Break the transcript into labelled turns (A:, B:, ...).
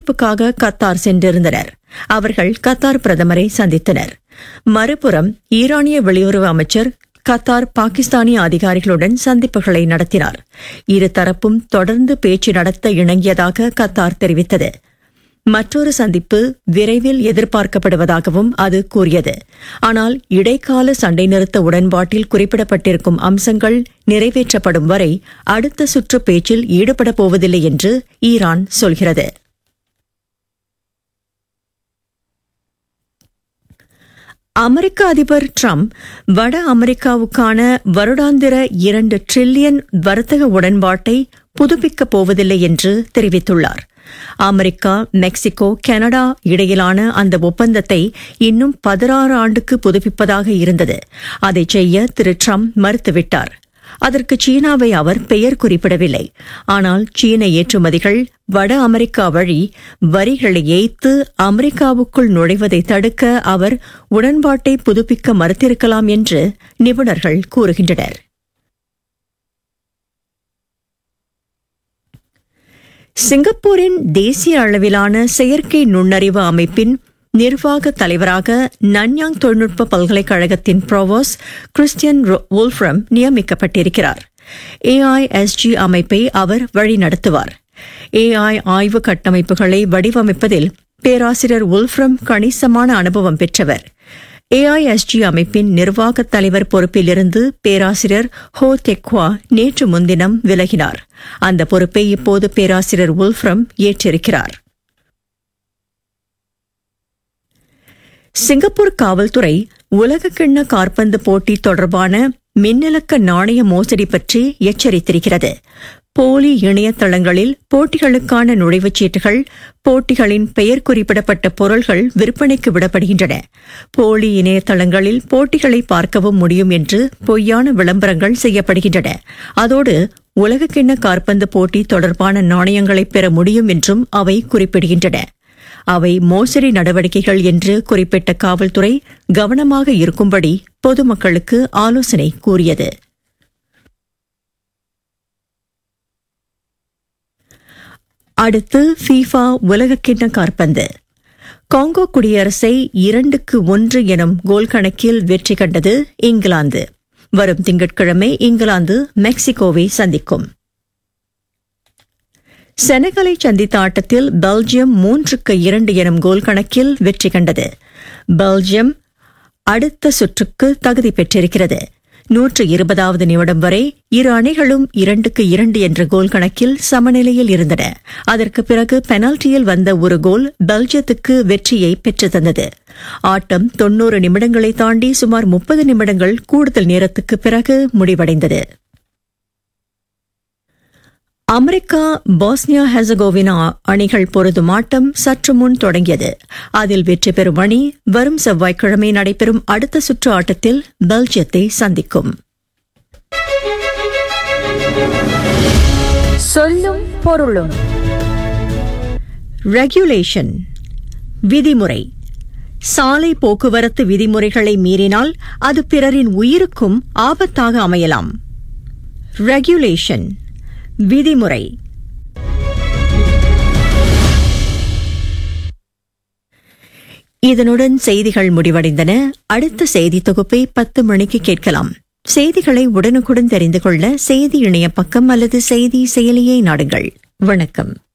A: சந்திப்புக்காக Qatar சென்றிருந்தனர் அவர்கள் Qatar பிரதமரை சந்தித்தனர் மறுபுறம் ஈரானிய வெளியுறவு அமைச்சர் கத்தார் பாகிஸ்தானிய அதிகாரிகளுடன் சந்திப்புகளை நடத்தினார் இருதரப்பும் தொடர்ந்து பேச்சு நடத்த இணங்கியதாக கத்தார் தெரிவித்தது மற்றொரு சந்திப்பு விரைவில் எதிர்பார்க்கப்படுவதாகவும் அது கூறியது ஆனால் இடைக்கால சண்டை நிறுத்த உடன்பாட்டில் குறிப்பிடப்பட்டிருக்கும் அம்சங்கள் நிறைவேற்றப்படும் வரை அடுத்த சுற்று பேச்சில் ஈடுபடப் போவதில்லை என்று ஈரான் சொல்கிறது அமெரிக்க அதிபர் ட்ரம்ப் வட அமெரிக்காவுக்கான வருடாந்திர இரண்டு டிரில்லியன் வர்த்தக உடன்பாட்டை புதுப்பிக்கப் போவதில்லை என்று தெரிவித்துள்ளார் அமெரிக்கா மெக்சிகோ கனடா இடையிலான அந்த ஒப்பந்தத்தை இன்னும் பதினாறு ஆண்டுக்கு புதுப்பிப்பதாக இருந்தது அதை செய்ய திரு ட்ரம்ப் மறுத்துவிட்டார் அதற்கு சீனாவை அவர் பெயர் குறிப்பிடவில்லை ஆனால் சீன ஏற்றுமதிகள் வட அமெரிக்கா வழி வரிகளை ஏய்த்து அமெரிக்காவுக்குள் நுழைவதை தடுக்க அவர் உடன்பாட்டை புதுப்பிக்க மறுத்திருக்கலாம் என்று நிபுணர்கள் கூறுகின்றனர் சிங்கப்பூரின் தேசிய அளவிலான செயற்கை நுண்ணறிவு அமைப்பின் நிர்வாக தலைவராக நன்யாங் தொழில்நுட்ப பல்கலைக்கழகத்தின் ப்ரோவோஸ் கிறிஸ்டியன் வோல்ஃப்ரம் நியமிக்கப்பட்டிருக்கிறார் ஏஐஎஸ்ஜி அமைப்பை அவர் வழிநடத்துவார் ஏஐ ஆய்வு கட்டமைப்புகளை வடிவமைப்பதில் பேராசிரியர் உல்ஃப்ரம் கணிசமான அனுபவம் பெற்றவர் ஏஐஎஸ்ஜி அமைப்பின் நிர்வாக தலைவர் பொறுப்பிலிருந்து பேராசிரியர் ஹோ தெக்வா நேற்று முன்தினம் விலகினார் அந்த பொறுப்பை இப்போது பேராசிரியர் உல்ஃப்ரம் ஏற்றிருக்கிறார் சிங்கப்பூர் காவல்துறை உலகக்கிண்ண காற்பந்து போட்டி தொடர்பான மின்னலக்க நாணய மோசடி பற்றி எச்சரித்திருக்கிறது போலி இணையதளங்களில் போட்டிகளுக்கான நுழைவுச் சீட்டுகள் போட்டிகளின் பெயர் குறிப்பிடப்பட்ட பொருள்கள் விற்பனைக்கு விடப்படுகின்றன போலி இணையதளங்களில் போட்டிகளை பார்க்கவும் முடியும் என்று பொய்யான விளம்பரங்கள் செய்யப்படுகின்றன அதோடு உலகக்கிண்ண காற்பந்து போட்டி தொடர்பான நாணயங்களை பெற முடியும் என்றும் அவை குறிப்பிடுகின்றன அவை மோசடி நடவடிக்கைகள் என்று குறிப்பிட்ட காவல்துறை கவனமாக இருக்கும்படி பொதுமக்களுக்கு ஆலோசனை கூறியது அடுத்து ஃபீஃபா உலகக்கிண்ண காற்பந்து காங்கோ குடியரசை இரண்டுக்கு ஒன்று எனும் கோல் கணக்கில் வெற்றி கண்டது இங்கிலாந்து வரும் திங்கட்கிழமை இங்கிலாந்து மெக்சிகோவை சந்திக்கும் செனகலை சந்தித்த ஆட்டத்தில் பெல்ஜியம் மூன்றுக்கு இரண்டு எனும் கோல் கணக்கில் வெற்றி கண்டது பெல்ஜியம் அடுத்த சுற்றுக்கு தகுதி பெற்றிருக்கிறது நூற்று இருபதாவது நிமிடம் வரை இரு அணிகளும் இரண்டுக்கு இரண்டு என்ற கோல் கணக்கில் சமநிலையில் இருந்தன அதற்கு பிறகு பெனால்டியில் வந்த ஒரு கோல் பெல்ஜியத்துக்கு வெற்றியை பெற்றுத்தந்தது ஆட்டம் தொன்னூறு நிமிடங்களை தாண்டி சுமார் முப்பது நிமிடங்கள் கூடுதல் நேரத்துக்கு பிறகு முடிவடைந்தது அமெரிக்கா பாஸ்னியா ஹெசகோவினா அணிகள் பொருதும் ஆட்டம் சற்று முன் தொடங்கியது அதில் வெற்றி பெறும் அணி வரும் செவ்வாய்க்கிழமை நடைபெறும் அடுத்த சுற்று ஆட்டத்தில் பெல்ஜியத்தை சந்திக்கும்
B: சொல்லும் பொருளும்
A: ரெகுலேஷன் விதிமுறை சாலை போக்குவரத்து விதிமுறைகளை மீறினால் அது பிறரின் உயிருக்கும் ஆபத்தாக அமையலாம் ரெகுலேஷன் விதிமுறை இதனுடன் செய்திகள் முடிவடைந்தன அடுத்த செய்தி தொகுப்பை பத்து மணிக்கு கேட்கலாம் செய்திகளை உடனுக்குடன் தெரிந்து கொள்ள செய்தி இணைய பக்கம் அல்லது செய்தி செயலியை நாடுங்கள் வணக்கம்